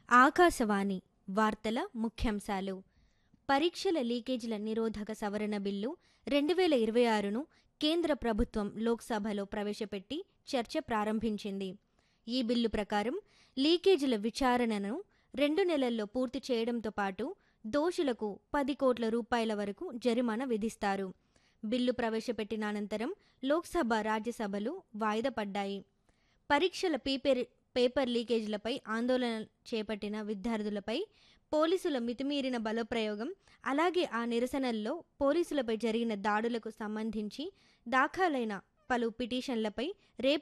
ఆకాశవాణి వార్తల ముఖ్యాంశాలు పరీక్షల లీకేజీల నిరోధక సవరణ బిల్లు రెండు వేల ఇరవై ఆరును కేంద్ర ప్రభుత్వం లోక్సభలో ప్రవేశపెట్టి చర్చ ప్రారంభించింది ఈ బిల్లు ప్రకారం లీకేజీల విచారణను రెండు నెలల్లో పూర్తి చేయడంతో పాటు దోషులకు పది కోట్ల రూపాయల వరకు జరిమానా విధిస్తారు బిల్లు ప్రవేశపెట్టిన అనంతరం లోక్సభ రాజ్యసభలు వాయిదా పడ్డాయి పరీక్షల పేపర్ పేపర్ లీకేజీలపై ఆందోళన చేపట్టిన విద్యార్థులపై పోలీసుల మితిమీరిన బలప్రయోగం అలాగే ఆ నిరసనల్లో పోలీసులపై జరిగిన దాడులకు సంబంధించి దాఖలైన పలు పిటిషన్లపై రేపు